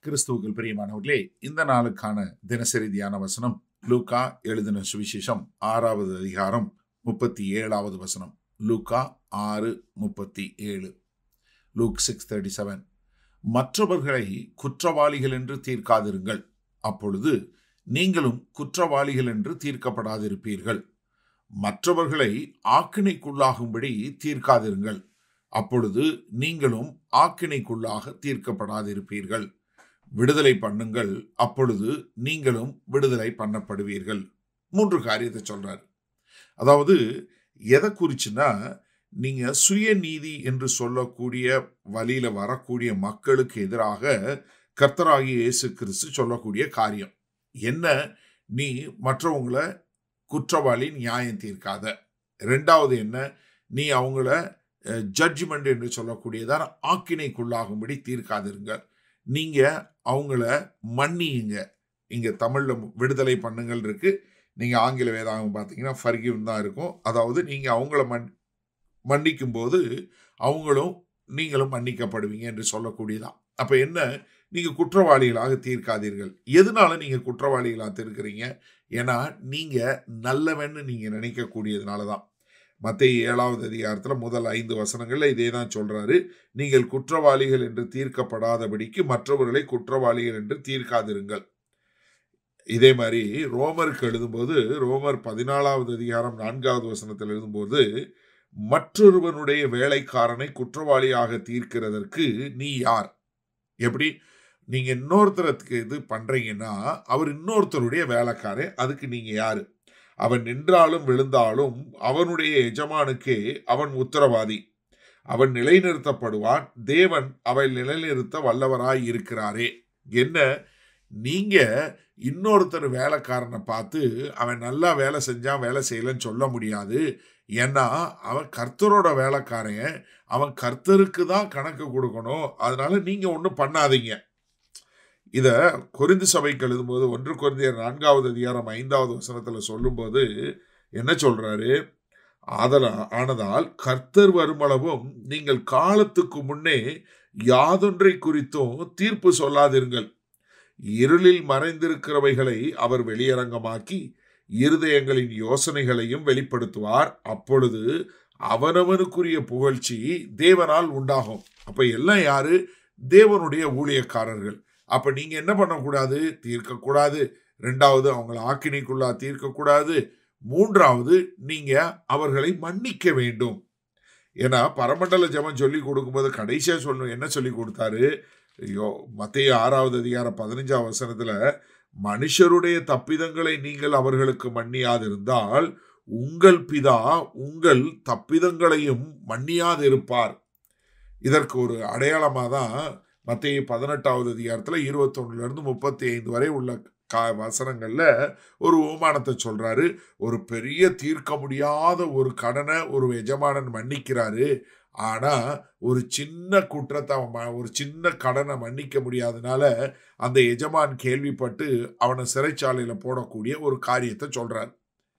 கிறிஸ்துவுக்குள் பிரியமானவர்களே இந்த நாளுக்கான தினசரி தியான வசனம் லூக்கா எழுதின சுவிசேஷம் ஆறாவது அதிகாரம் முப்பத்தி ஏழாவது வசனம் லூக்கா ஆறு முப்பத்தி ஏழு லூக் சிக்ஸ் தேர்ட்டி செவன் மற்றவர்களை குற்றவாளிகள் என்று தீர்க்காதிருங்கள் அப்பொழுது நீங்களும் குற்றவாளிகள் என்று தீர்க்கப்படாதிருப்பீர்கள் மற்றவர்களை ஆக்கினைக்குள்ளாகும்படி தீர்க்காதிருங்கள் அப்பொழுது நீங்களும் ஆக்கினைக்குள்ளாக தீர்க்கப்படாதிருப்பீர்கள் விடுதலை பண்ணுங்கள் அப்பொழுது நீங்களும் விடுதலை பண்ணப்படுவீர்கள் மூன்று காரியத்தை சொல்றார் அதாவது எதை குறிச்சுன்னா நீங்க சுயநீதி என்று சொல்லக்கூடிய வழியில வரக்கூடிய மக்களுக்கு எதிராக கர்த்தராகிய இயேசு கிறிஸ்து சொல்லக்கூடிய காரியம் என்ன நீ மற்றவங்களை குற்றவாளி நியாயம் தீர்க்காத ரெண்டாவது என்ன நீ அவங்கள ஜட்ஜ்மெண்ட் என்று சொல்லக்கூடியதான ஆக்கினைக்குள்ளாகும்படி தீர்க்காதிருங்க நீங்க அவங்கள மன்னியுங்க இங்க தமிழ்ல விடுதலை பண்ணுங்கள் இருக்கு நீங்க ஆங்கில வேதாகம் பார்த்தீங்கன்னா ஃபர்கிவ் தான் இருக்கும் அதாவது நீங்க அவங்கள மன் மன்னிக்கும் போது அவங்களும் நீங்களும் மன்னிக்கப்படுவீங்க என்று சொல்லக்கூடியதான் அப்ப என்ன நீங்க குற்றவாளிகளாக தீர்க்காதீர்கள் எதனால நீங்க குற்றவாளிகளாக தீர்க்கிறீங்க ஏன்னா நீங்க நல்லவன்னு நீங்க நினைக்கக்கூடியதுனால தான் மத்திய ஏழாவது அதிகாரத்தில் முதல் ஐந்து வசனங்கள்ல இதே தான் சொல்றாரு நீங்கள் குற்றவாளிகள் என்று தீர்க்கப்படாதபடிக்கு மற்றவர்களை குற்றவாளிகள் என்று தீர்க்காதிருங்கள் இதே மாதிரி ரோமருக்கு எழுதும்போது ரோமர் பதினாலாவது அதிகாரம் நான்காவது வசனத்தில் எழுதும்போது மற்றொருவனுடைய வேலைக்காரனை குற்றவாளியாக தீர்க்கிறதற்கு நீ யார் எப்படி நீங்க இன்னொருத்தருக்கு இது பண்றீங்கன்னா அவர் இன்னொருத்தருடைய வேலைக்காரன் அதுக்கு நீங்க யாரு அவன் நின்றாலும் விழுந்தாலும் அவனுடைய எஜமானுக்கே அவன் உத்தரவாதி அவன் நிலைநிறுத்தப்படுவான் தேவன் அவள் நிலைநிறுத்த வல்லவராய் இருக்கிறாரே என்ன நீங்க இன்னொருத்தர் வேலைக்காரனை பார்த்து அவன் நல்லா வேலை செஞ்சான் வேலை செய்யலன்னு சொல்ல முடியாது ஏன்னா அவன் கர்த்தரோட வேலைக்காரன் அவன் கர்த்தருக்கு தான் கணக்கு கொடுக்கணும் அதனால நீங்க ஒன்றும் பண்ணாதீங்க இத கொரிந்து சபைக்கு எழுதும்போது ஒன்று குறைந்தியர் நான்காவது அதிகாரம் ஐந்தாவது வசனத்துல சொல்லும்போது என்ன சொல்றாரு ஆதலா ஆனதால் கர்த்தர் வருமளவும் நீங்கள் காலத்துக்கு முன்னே யாதொன்றை குறித்தும் தீர்ப்பு சொல்லாதிருங்கள் இருளில் மறைந்திருக்கிறவைகளை அவர் வெளியரங்கமாக்கி இருதயங்களின் யோசனைகளையும் வெளிப்படுத்துவார் அப்பொழுது அவனவனுக்குரிய புகழ்ச்சி தேவனால் உண்டாகும் அப்ப எல்லாம் யாரு தேவனுடைய ஊழியக்காரர்கள் அப்ப நீங்க என்ன பண்ணக்கூடாது தீர்க்கக்கூடாது ரெண்டாவது அவங்கள ஆக்கினைக்குள்ளா தீர்க்கக்கூடாது மூன்றாவது நீங்க அவர்களை மன்னிக்க வேண்டும் ஏன்னா பரமண்டல ஜபம் சொல்லி கொடுக்கும்போது கடைசியா சொல்லணும் என்ன சொல்லி கொடுத்தாரு ஐயோ மத்திய ஆறாவது அதிகாரம் பதினஞ்சாம் வசனத்துல மனுஷருடைய தப்பிதங்களை நீங்கள் அவர்களுக்கு மன்னியாதிருந்தால் உங்கள் பிதா உங்கள் தப்பிதங்களையும் மன்னியாதிருப்பார் இதற்கு ஒரு அடையாளமாக தான் மத்திய பதினெட்டாவது அதிகாரத்தில் இருபத்தொன்னுல இருந்து முப்பத்தி ஐந்து வரை உள்ள கா வசனங்கள்ல ஒரு ஓமானத்தை சொல்றாரு ஒரு பெரிய தீர்க்க முடியாத ஒரு கடனை ஒரு எஜமானன் மன்னிக்கிறாரு ஆனா ஒரு சின்ன குற்றத்தை அவன் ஒரு சின்ன கடனை மன்னிக்க முடியாதனால அந்த எஜமான் கேள்விப்பட்டு அவனை சிறைச்சாலையில போடக்கூடிய ஒரு காரியத்தை சொல்றார்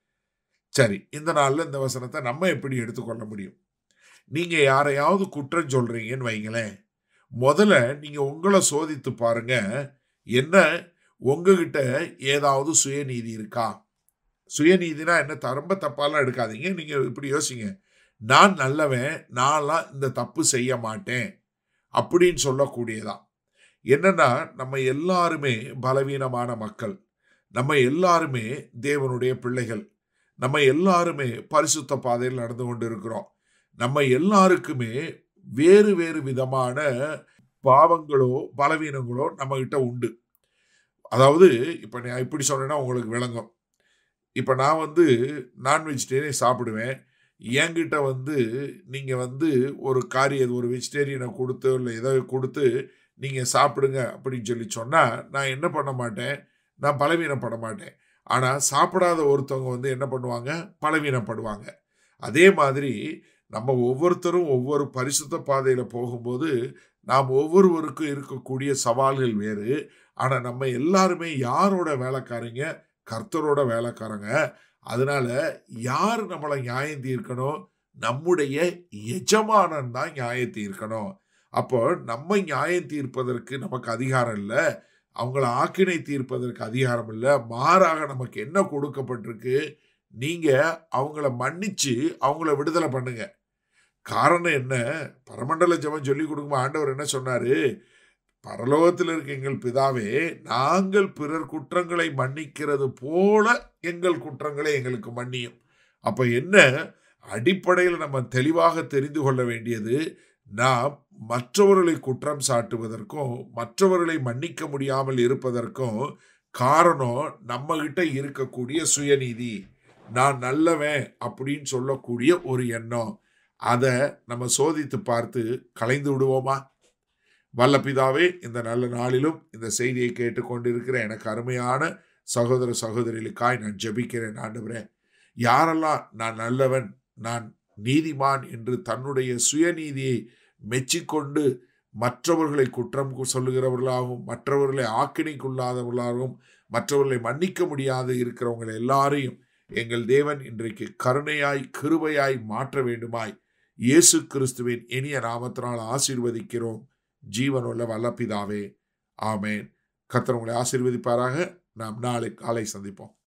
சரி இந்த நாள்ல இந்த வசனத்தை நம்ம எப்படி எடுத்துக்கொள்ள முடியும் நீங்க யாரையாவது குற்றம் சொல்றீங்கன்னு வைங்களேன் முதல்ல நீங்க உங்களை சோதித்து பாருங்க என்ன உங்ககிட்ட ஏதாவது சுயநீதி இருக்கா சுயநீதினா என்ன தரம்ப தப்பாலாம் எடுக்காதீங்க நீங்க இப்படி யோசிங்க நான் நல்லவன் நான்லாம் இந்த தப்பு செய்ய மாட்டேன் அப்படின்னு சொல்லக்கூடியதான் என்னன்னா நம்ம எல்லாருமே பலவீனமான மக்கள் நம்ம எல்லாருமே தேவனுடைய பிள்ளைகள் நம்ம எல்லாருமே பரிசுத்த பாதையில் நடந்து கொண்டு இருக்கிறோம் நம்ம எல்லாருக்குமே வேறு வேறு விதமான பாவங்களோ பலவீனங்களோ நம்ம கிட்ட உண்டு அதாவது இப்போ நான் இப்படி சொன்னேன்னா உங்களுக்கு விளங்கும் இப்போ நான் வந்து நான் வெஜிடேரியன் சாப்பிடுவேன் என்கிட்ட வந்து நீங்கள் வந்து ஒரு காரியம் ஒரு வெஜிடேரியனை கொடுத்து இல்லை ஏதோ கொடுத்து நீங்கள் சாப்பிடுங்க அப்படின்னு சொல்லி சொன்னால் நான் என்ன பண்ண மாட்டேன் நான் பலவீனப்பட மாட்டேன் ஆனால் சாப்பிடாத ஒருத்தவங்க வந்து என்ன பண்ணுவாங்க பலவீனப்படுவாங்க அதே மாதிரி நம்ம ஒவ்வொருத்தரும் ஒவ்வொரு பரிசுத்த பாதையில் போகும்போது நாம் ஒவ்வொருவருக்கும் இருக்கக்கூடிய சவால்கள் வேறு ஆனால் நம்ம எல்லாருமே யாரோட வேலைக்காரங்க கர்த்தரோட வேலைக்காரங்க அதனால யார் நம்மளை நியாயம் தீர்க்கணும் நம்முடைய எஜமானன் தான் நியாயம் தீர்க்கணும் அப்போ நம்ம நியாயம் தீர்ப்பதற்கு நமக்கு அதிகாரம் இல்லை அவங்கள ஆக்கினை தீர்ப்பதற்கு அதிகாரம் இல்லை மாறாக நமக்கு என்ன கொடுக்கப்பட்டிருக்கு நீங்க அவங்கள மன்னிச்சு அவங்கள விடுதலை பண்ணுங்க காரணம் என்ன பரமண்டல ஜெபம் சொல்லி கொடுக்கும் ஆண்டவர் என்ன சொன்னாரு பரலோகத்தில் இருக்க எங்கள் பிதாவே நாங்கள் பிறர் குற்றங்களை மன்னிக்கிறது போல எங்கள் குற்றங்களை எங்களுக்கு மன்னியும் அப்ப என்ன அடிப்படையில் நம்ம தெளிவாக தெரிந்து கொள்ள வேண்டியது நாம் மற்றவர்களை குற்றம் சாட்டுவதற்கும் மற்றவர்களை மன்னிக்க முடியாமல் இருப்பதற்கும் காரணம் நம்ம கிட்ட இருக்கக்கூடிய சுயநீதி நான் நல்லவன் அப்படின்னு சொல்லக்கூடிய ஒரு எண்ணம் அதை நம்ம சோதித்து பார்த்து கலைந்து விடுவோமா வல்ல பிதாவே இந்த நல்ல நாளிலும் இந்த செய்தியை கேட்டுக்கொண்டிருக்கிற எனக்கு அருமையான சகோதர சகோதரிகளுக்காய் நான் ஜெபிக்கிறேன் ஆண்டவரே யாரெல்லாம் நான் நல்லவன் நான் நீதிமான் என்று தன்னுடைய சுயநீதியை மெச்சிக்கொண்டு மற்றவர்களை குற்றம் சொல்லுகிறவர்களாகவும் மற்றவர்களை ஆக்கினைக்குள்ளாதவர்களாகவும் மற்றவர்களை மன்னிக்க முடியாது இருக்கிறவங்க எல்லாரையும் எங்கள் தேவன் இன்றைக்கு கருணையாய் கிருபையாய் மாற்ற வேண்டுமாய் இயேசு கிறிஸ்துவின் இனிய நாமத்தினால் ஆசீர்வதிக்கிறோம் ஜீவனுள்ள வல்லபிதாவே ஆமேன் கர்த்தர் உங்களை ஆசீர்வதிப்பாராக நாம் நாளை காலை சந்திப்போம்